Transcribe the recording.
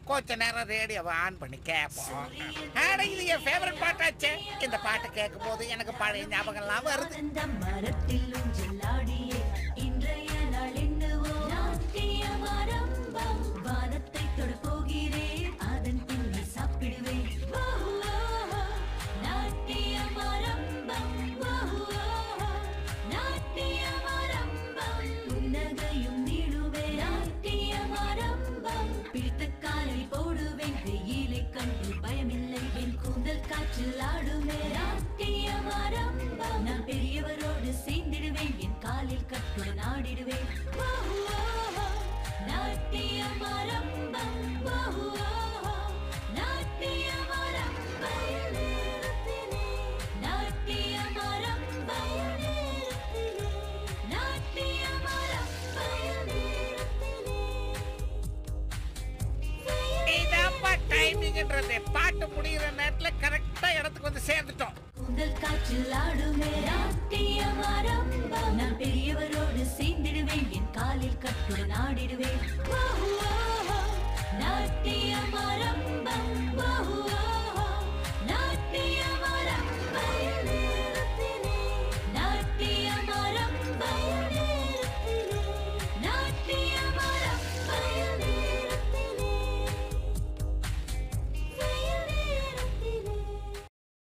கொஞ்ச நேரம் ரேடியோவை ஆன் பண்ணி கேட்போம் ஆனா இது என் ஃபேவரட் பாட்டாச்சே இந்த பாட்டு கேட்கும் போது எனக்கு பழைய ஞாபகம்லாம் வருது அந்த மரத்தில் ஊஞ்சலாடியே இன்றைய நாள் எண்ணுவோம் நாட்டியம் ஆரம்பம் வானத்தை தொட போகிறேன் அதன் பின்னே சாப்பிடுவேன் ஓஹோ, நாட்டியம் ஆரம்பம் ஓஹோ, நாட்டியம் ஆரம்பம் புன்னகையும் நீடுவேன் நாட்டியம் ஆரம்பம் பிடித்த காலை போடுவேன் வெயிலை கண்டு பயமில்லை என் கூந்தல் காற்றில் ஆடுமே நாட்டியம் ஆரம்பம் நான் பெரியவரோடு சேர்ந்திடுவேன் என் காலில் கட்டுடன் ஆடிடுவேன் ஓஹோ, நாட்டியம் ஆரம்பம் ஓஹோ, நாட்டியம் ஆரம்பம் நாட்டியம் ஆரம்பம் நாட்டியம் ஆரம்பம் இதாப்பா டைமிங்ன்றது பாட்டு முடிகிற நேரத்துல கரெக்டா இடத்துக்கு வந்து சேர்ந்துட்டோம் கூந்தல் காற்றில் ஆடுமே நாட்டியம் ஆரம்பம் நான் பெரியவரோடு சேர்ந்திடுவேன் என் காலில் கட்டுடன் ஆடிடுவேன் வா,